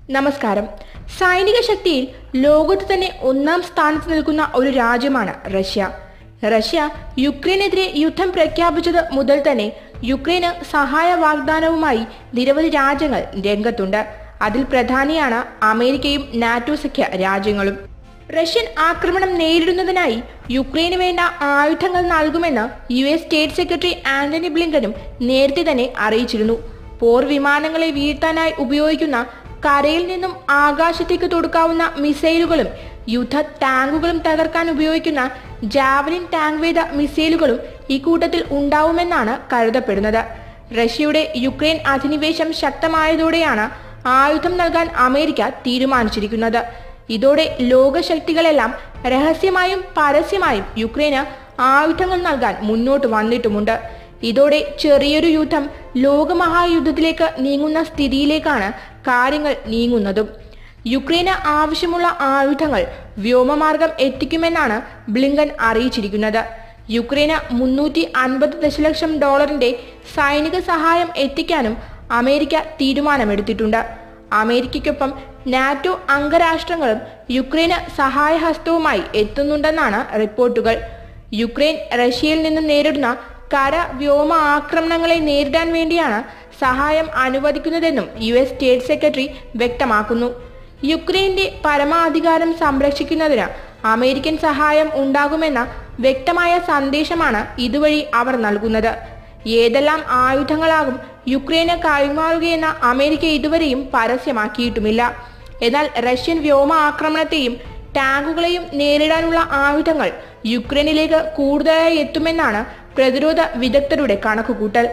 നമസ്കാരം സൈനിക ശക്തിയിൽ ലോകത്ത് തന്നെ ഒന്നാം സ്ഥാനത്ത് നിൽക്കുന്ന ഒരു രാജ്യമാണ് റഷ്യ റഷ്യ യുക്രൈനെതിരെ യുദ്ധം പ്രഖ്യാപിച്ചത് മുതൽ തന്നെ യുക്രൈന് സഹായ വാഗ്ദാനവുമായി നിരവധി രാജ്യങ്ങൾ രംഗത്തുണ്ട് അതിൽ പ്രധാനിയാണ് അമേരിക്കയും നാറ്റോ സഖ്യ രാജ്യങ്ങളും റഷ്യൻ ആക്രമണം നേരിടുന്നതിനായി യുക്രൈന് വേണ്ട ആയുധങ്ങൾ നൽകുമെന്ന് U S state secretary Antony ബ്ലിങ്കനും നേരത്തെ തന്നെ അറിയിച്ചിരുന്നു പോർ വിമാനങ്ങളെ വീഴ്ത്താനായി ഉപയോഗിക്കുന്ന കരയിൽ നിന്നും ആകാശത്തേക്ക് തൊടുക്കാവുന്ന മിസൈലുകളും യുദ്ധ ടാങ്കുകളും തകർക്കാൻ ഉപയോഗിക്കുന്ന ജാവലിൻ ടാങ്ക് വേദ മിസൈലുകളും ഇക്കൂട്ടത്തിൽ ഉണ്ടാവുമെന്നാണ് കരുതപ്പെടുന്നത് റഷ്യയുടെ യുക്രൈൻ അധിനിവേശം ശക്തമായതോടെയാണ് ആയുധം നൽകാൻ അമേരിക്ക തീരുമാനിച്ചിരിക്കുന്നത് ഇതോടെ ലോകശക്തികളെല്ലാം രഹസ്യമായും പരസ്യമായും യുക്രൈന് ആയുധങ്ങൾ നൽകാൻ മുന്നോട്ട് വന്നിട്ടുമുണ്ട് ഇതോടെ ചെറിയൊരു യുദ്ധം ലോകമഹായുദ്ധത്തിലേക്ക് നീങ്ങുന്ന സ്ഥിതിയിലേക്കാണ് കാര്യങ്ങൾ നീങ്ങുന്നതും യുക്രൈന് ആവശ്യമുള്ള ആയുധങ്ങൾ വ്യോമമാർഗം എത്തിക്കുമെന്നാണ് ബ്ലിങ്കൻ അറിയിച്ചിരിക്കുന്നത് യുക്രൈന് മുന്നൂറ്റി അൻപത് ദശലക്ഷം ഡോളറിന്റെ സൈനിക സഹായം എത്തിക്കാനും അമേരിക്ക തീരുമാനമെടുത്തിട്ടുണ്ട് അമേരിക്കയ്ക്കൊപ്പം നാറ്റോ അംഗരാഷ്ട്രങ്ങളും യുക്രൈന് സഹായഹസ്തവുമായി എത്തുന്നുണ്ടെന്നാണ് റിപ്പോർട്ടുകൾ യുക്രൈൻ റഷ്യയിൽ നിന്ന് നേരിടുന്ന കര വ്യോമ ആക്രമണങ്ങളെ നേരിടാൻ വേണ്ടിയാണ് സഹായം അനുവദിക്കുന്നതെന്നും യു എസ് സ്റ്റേറ്റ് സെക്രട്ടറി വ്യക്തമാക്കുന്നു യുക്രൈന്റെ പരമാധികാരം സംരക്ഷിക്കുന്നതിന് അമേരിക്കൻ സഹായം ഉണ്ടാകുമെന്ന വ്യക്തമായ സന്ദേശമാണ് ഇതുവഴി അവർ നൽകുന്നത് ഏതെല്ലാം ആയുധങ്ങളാകും യുക്രൈന് കൈമാറുകയെന്ന അമേരിക്ക ഇതുവരെയും പരസ്യമാക്കിയിട്ടുമില്ല എന്നാൽ റഷ്യൻ വ്യോമ ആക്രമണത്തെയും ടാങ്കുകളെയും നേരിടാനുള്ള ആയുധങ്ങൾ യുക്രൈനിലേക്ക് കൂടുതലായി എത്തുമെന്നാണ് പ്രതിരോധ വിദഗ്ധരുടെ കണക്കുകൂട്ടൽ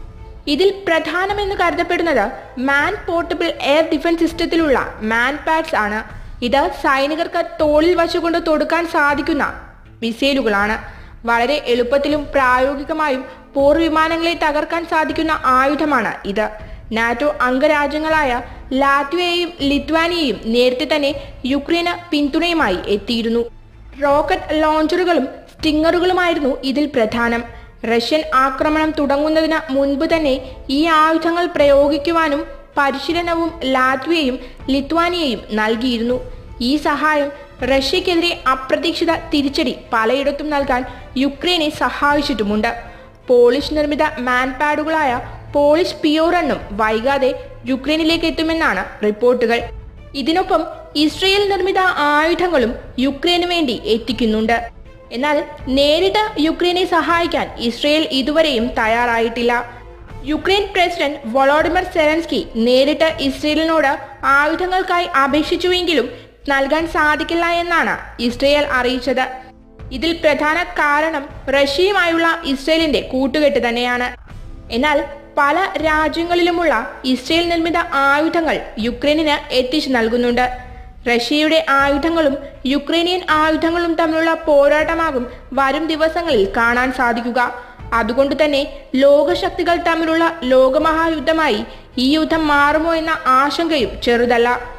ഇതിൽ പ്രധാനമെന്ന് കരുതപ്പെടുന്നത് മാൻ പോർട്ടബിൾ എയർ ഡിഫൻസ് സിസ്റ്റത്തിലുള്ള മാൻ പാഡ്സ് ആണ് ഇത് സൈനികർക്ക് തോളിൽ വച്ചുകൊണ്ട് തൊടുക്കാൻ സാധിക്കുന്ന മിസൈലുകളാണ് വളരെ എളുപ്പത്തിലും പ്രായോഗികമായും പോർ വിമാനങ്ങളെ തകർക്കാൻ സാധിക്കുന്ന ആയുധമാണ് ഇത് നാറ്റോ അംഗരാജ്യങ്ങളായ ലാറ്റ്വിയയും ലിത്വാനിയയും നേരത്തെ തന്നെ യുക്രൈന് പിന്തുണയുമായി എത്തിയിരുന്നു റോക്കറ്റ് ലോഞ്ചറുകളും സ്റ്റിങ്ങറുകളുമായിരുന്നു ഇതിൽ പ്രധാനം റഷ്യൻ ആക്രമണം തുടങ്ങുന്നതിന് മുൻപ് തന്നെ ഈ ആയുധങ്ങൾ പ്രയോഗിക്കുവാനും പരിശീലനവും ലാറ്റ്വിയയും ലിത്വാനിയയും നൽകിയിരുന്നു ഈ സഹായം റഷ്യക്കെതിരെ അപ്രതീക്ഷിത തിരിച്ചടി പലയിടത്തും നൽകാൻ യുക്രൈനെ സഹായിച്ചിട്ടുമുണ്ട് പോളിഷ് നിർമ്മിത മാൻപാഡുകളായ പോളിഷ് പിയോറണ്ണും വൈകാതെ യുക്രൈനിലേക്ക് എത്തുമെന്നാണ് റിപ്പോർട്ടുകൾ ഇതിനൊപ്പം ഇസ്രയേൽ നിർമ്മിത ആയുധങ്ങളും യുക്രൈന് വേണ്ടി എത്തിക്കുന്നുണ്ട് എന്നാൽ നേരിട്ട് യുക്രൈനെ സഹായിക്കാൻ ഇസ്രയേൽ ഇതുവരെയും തയ്യാറായിട്ടില്ല യുക്രൈൻ പ്രസിഡന്റ് വൊളോഡിമർ സെലൻസ്കി നേരിട്ട് ഇസ്രയേലിനോട് ആയുധങ്ങൾക്കായി അപേക്ഷിച്ചുവെങ്കിലും നൽകാൻ സാധിക്കില്ല എന്നാണ് ഇസ്രയേൽ അറിയിച്ചത് ഇതിൽ പ്രധാന കാരണം റഷ്യയുമായുള്ള ഇസ്രയേലിന്റെ കൂട്ടുകെട്ട് തന്നെയാണ് എന്നാൽ പല രാജ്യങ്ങളിലുമുള്ള ഇസ്രയേൽ നിർമ്മിത ആയുധങ്ങൾ യുക്രൈനിന് എത്തിച്ചു നൽകുന്നുണ്ട് റഷ്യയുടെ ആയുധങ്ങളും യുക്രൈനിയൻ ആയുധങ്ങളും തമ്മിലുള്ള പോരാട്ടമാകും വരും ദിവസങ്ങളിൽ കാണാൻ സാധിക്കുക അതുകൊണ്ട് തന്നെ ലോകശക്തികൾ തമ്മിലുള്ള ലോകമഹായുദ്ധമായി ഈ യുദ്ധം മാറുമോ എന്ന ആശങ്കയും ചെറുതല്ല